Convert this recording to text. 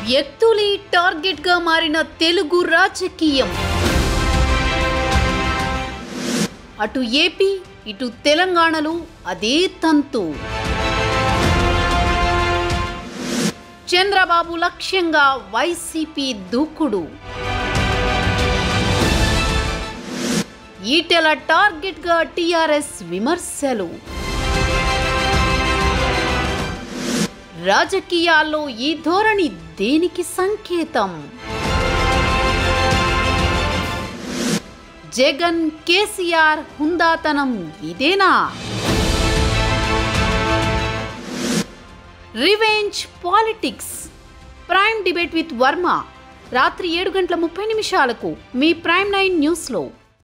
వ్యక్తులే టార్గెట్ గా మారిన తెలుగు రాజకీయం అటు ఏపీ ఇటు తెలంగాణలో అదే తంతు చంద్రబాబు లక్ష్యంగా వైసీపీ దూకుడు ఈటెల టార్గెట్ గా టిఆర్ఎస్ విమర్శలు రాజకీయాల్లో ఈ ధోరణి దేనికి సంకేతం జగన్ కేసీఆర్ హుందాతనం ఇదేనా revenge politics prime debate with Varma రాత్రి ఏడు గంటల ముప్పై నిమిషాలకు మీ ప్రైమ్ నైన్ న్యూస్లో